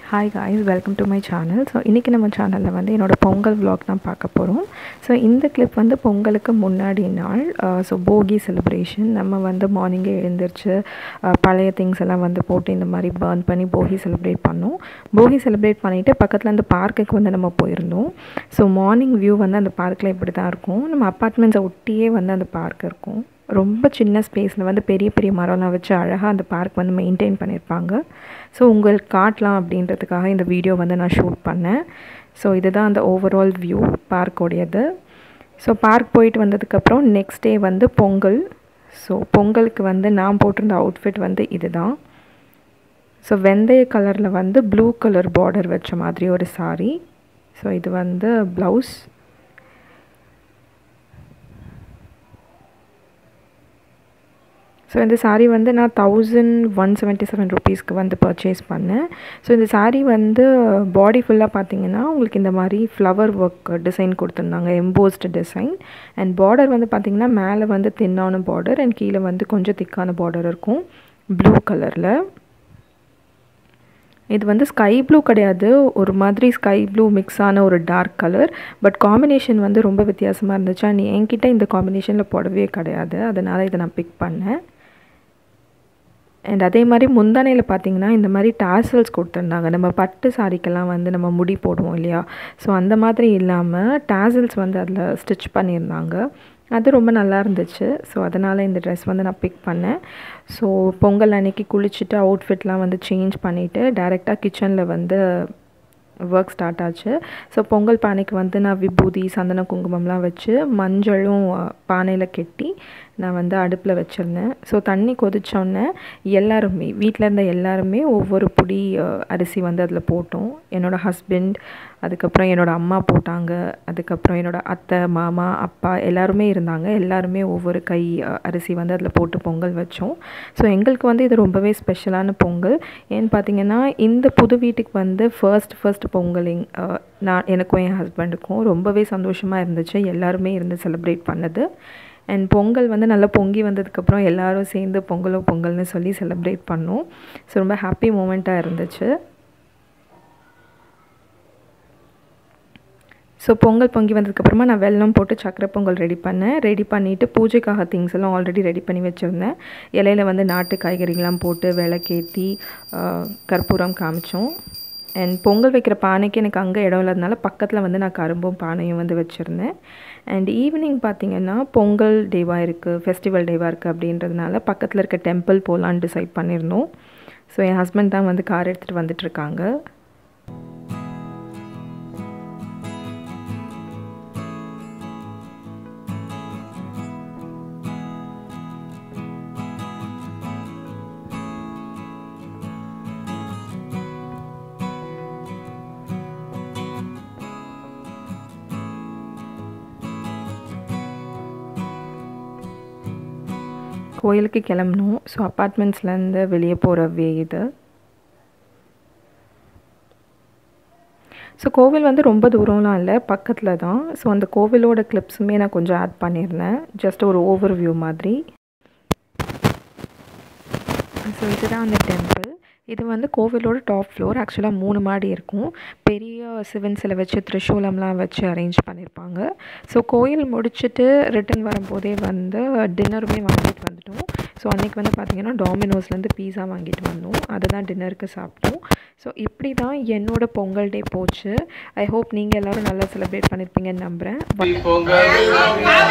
hi guys welcome to my channel so இன்றைக்கி நம்ம சேனலில் வந்து என்னோடய பொங்கல் vlog தான் பார்க்க போகிறோம் ஸோ இந்த கிளிப் வந்து பொங்கலுக்கு முன்னாடி நாள் ஸோ போகி செலிப்ரேஷன் நம்ம வந்து மார்னிங்கே எழுந்திரிச்சு அஹ், பழைய திங்ஸ் எல்லாம் வந்து போட்டு இந்த மாதிரி பர்ன் பண்ணி போகி செலிப்ரேட் பண்ணோம் போகி செலிப்ரேட் பண்ணிவிட்டு பக்கத்தில் அந்த பார்க்குக்கு வந்து நம்ம போயிருந்தோம் ஸோ மார்னிங் வியூ வந்து அந்த பார்க்கில் இப்படி தான் இருக்கும் நம்ம அப்பார்ட்மெண்ட்ஸை ஒட்டியே வந்து அந்த பார்க் இருக்கும் ரொம்ப சின்ன ஸ்பேஸில் வந்து பெரிய பெரிய மரம்லாம் வச்சு அழகாக அந்த பார்க் வந்து மெயின்டைன் பண்ணியிருப்பாங்க ஸோ உங்களுக்கு காட்டலாம் அப்படின்றதுக்காக இந்த வீடியோ வந்து நான் ஷூட் பண்ணேன் ஸோ இதுதான் அந்த ஓவரால் வியூ பார்க்கோடையது ஸோ பார்க் போயிட்டு வந்ததுக்கப்புறம் நெக்ஸ்ட் டே வந்து பொங்கல் ஸோ பொங்கலுக்கு வந்து நான் போட்டிருந்த அவுட்ஃபிட் வந்து இதுதான் ஸோ வெந்தய கலரில் வந்து ப்ளூ கலர் பார்டர் வச்ச மாதிரி ஒரு saree ஸோ இது வந்து ப்ளவுஸ் ஸோ இந்த saree வந்து நான் தௌசண்ட் ஒன் செவன்ட்டி செவன் ருபீஸ்க்கு வந்து பர்ச்சேஸ் பண்ணேன் ஸோ இந்த saree வந்து பாடி ஃபுல்லாக பார்த்தீங்கன்னா உங்களுக்கு இந்த மாதிரி ஃப்ளவர் ஒர்க் டிசைன் கொடுத்துருந்தாங்க எம்போஸ்டு டிசைன் அண்ட் பார்டர் வந்து பார்த்தீங்கன்னா மேலே வந்து தின்னான பார்டர் அண்ட் கீழே வந்து கொஞ்சம் திக்கான பார்டர் இருக்கும் ப்ளூ கலரில் இது வந்து ஸ்கை ப்ளூ கிடையாது ஒரு மாதிரி ஸ்கை ப்ளூ மிக்ஸ் ஆன ஒரு டார்க் கலர் பட் காம்பினேஷன் வந்து ரொம்ப வித்தியாசமாக இருந்துச்சு அண்ட் என்கிட்ட இந்த காம்பினேஷனில் போடவே கிடையாது அதனால் இதை நான் பிக் பண்ணேன் அண்ட் அதே மாதிரி முந்தானையில் பார்த்தீங்கன்னா இந்த மாதிரி டாசல்ஸ் கொடுத்துருந்தாங்க நம்ம பட்டு சாரிக்கெல்லாம் வந்து நம்ம முடி போடுவோம் இல்லையா ஸோ அந்த மாதிரி இல்லாமல் டாசல்ஸ் வந்து அதில் ஸ்டிச் பண்ணியிருந்தாங்க அது ரொம்ப நல்லா இருந்துச்சு ஸோ அதனால் இந்த ட்ரெஸ் வந்து நான் பிக் பண்ணேன் ஸோ பொங்கல் அன்னைக்கு குளிச்சுட்டு அவுட்ஃபிட்லாம் வந்து சேஞ்ச் பண்ணிவிட்டு டேரெக்டாக கிச்சனில் வந்து ஒர்க் ஸ்டார்ட் ஆச்சு ஸோ பொங்கல் பானைக்கு வந்து நான் விபூதி சந்தன குங்குமம்லாம் வச்சு மஞ்சளும் பானையில் கெட்டி நான் வந்து அடுப்பில் வச்சுருந்தேன் ஸோ தண்ணி கொதிச்சோடனே எல்லாருமே வீட்டில் இருந்த எல்லாருமே ஒவ்வொரு புடி அஹ், அரிசி வந்து அதில் போட்டோம் என்னோடய ஹஸ்பண்ட் அதுக்கப்புறம் என்னோடய அம்மா போட்டாங்க அதுக்கப்புறம் என்னோடய அத்தை மாமா அப்பா எல்லாருமே இருந்தாங்க எல்லாருமே ஒவ்வொரு கை அஹ், அரிசி வந்து அதில் போட்டு பொங்கல் வச்சோம் ஸோ எங்களுக்கு வந்து இது ரொம்பவே ஸ்பெஷலான பொங்கல் ஏன்னு பார்த்தீங்கன்னா இந்த புது வீட்டுக்கு வந்து ஃபர்ஸ்ட் ஃபர்ஸ்ட் பொங்கலிங் அஹ், நான் எனக்கும் என் ஹஸ்பண்டுக்கும் ரொம்பவே சந்தோஷமாக இருந்துச்சு எல்லாருமே இருந்து செலிப்ரேட் பண்ணது அண்ட் பொங்கல் வந்து நல்லா பொங்கி வந்ததுக்கப்புறம் எல்லாரும் சேர்ந்து பொங்கலோ பொங்கல்னு சொல்லி செலிப்ரேட் பண்ணோம் ஸோ ரொம்ப ஹாப்பி மூமெண்ட்டாக இருந்துச்சு ஸோ பொங்கல் பொங்கி வந்ததுக்கப்புறமா நான் வெல்லம் போட்டு சக்கரை பொங்கல் ரெடி பண்ணேன் ரெடி பண்ணிவிட்டு பூஜைக்காக திங்ஸ் எல்லாம் ஆல்ரெடி ரெடி பண்ணி வச்சுருந்தேன் இலையில வந்து நாட்டு காய்கறிகள்லாம் போட்டு விளக்கேற்றி கற்பூரம் காமிச்சோம் அண்ட் பொங்கல் வைக்கிற பானைக்கு எனக்கு அங்கே இடம் இல்லாதனால பக்கத்தில் வந்து நான் கரும்பும் பானையும் வந்து வச்சுருந்தேன் அண்ட் ஈவினிங் பார்த்தீங்கன்னா பொங்கல் டேவாக இருக்குது ஃபெஸ்டிவல் டேவாக இருக்குது அப்படின்றதுனால பக்கத்தில் இருக்க டெம்பிள் போகலான்னு டிசைட் பண்ணியிருந்தோம் ஸோ என் ஹஸ்பண்ட் தான் வந்து கார் எடுத்துகிட்டு வந்துட்டுருக்காங்க கோயிலுக்கு கிளம்பணும் ஸோ அப்பார்ட்மெண்ட்ஸ்லேருந்து வெளியே போகிற வே இது ஸோ கோவில் வந்து ரொம்ப தூரம்லாம் இல்லை பக்கத்தில் தான் ஸோ அந்த கோவிலோட கிளிப்ஸுமே நான் கொஞ்சம் ஆட் பண்ணியிருந்தேன் ஜஸ்ட் ஒரு ஓவர் வியூ மாதிரி ஸோ இதுதான் அந்த டெம்பிள் இது வந்து கோவிலோட டாப் ஃப்ளோர் ஆக்சுவலாக மூணு மாடி இருக்கும் பெரிய சிவன் சிலை வச்சு த்ரிசூலம்லாம் வச்சு அரேஞ்ச் பண்ணியிருப்பாங்க ஸோ கோயில் முடிச்சுட்டு ரிட்டன் வரும்போதே வந்து டின்னருமே வாங்கிட்டு வந்துட்டோம் ஸோ அன்றைக்கி வந்து பார்த்திங்கன்னா டாமினோஸ்லேருந்து பீஸா வாங்கிட்டு வந்தோம் அதுதான் டின்னருக்கு சாப்பிட்டோம் ஸோ இப்படி தான் என்னோட பொங்கல் டே போச்சு ஐ ஹோப் நீங்கள் எல்லோரும் நல்லா செலிப்ரேட் பண்ணியிருப்பீங்கன்னு நம்புகிறேன் பொங்கல்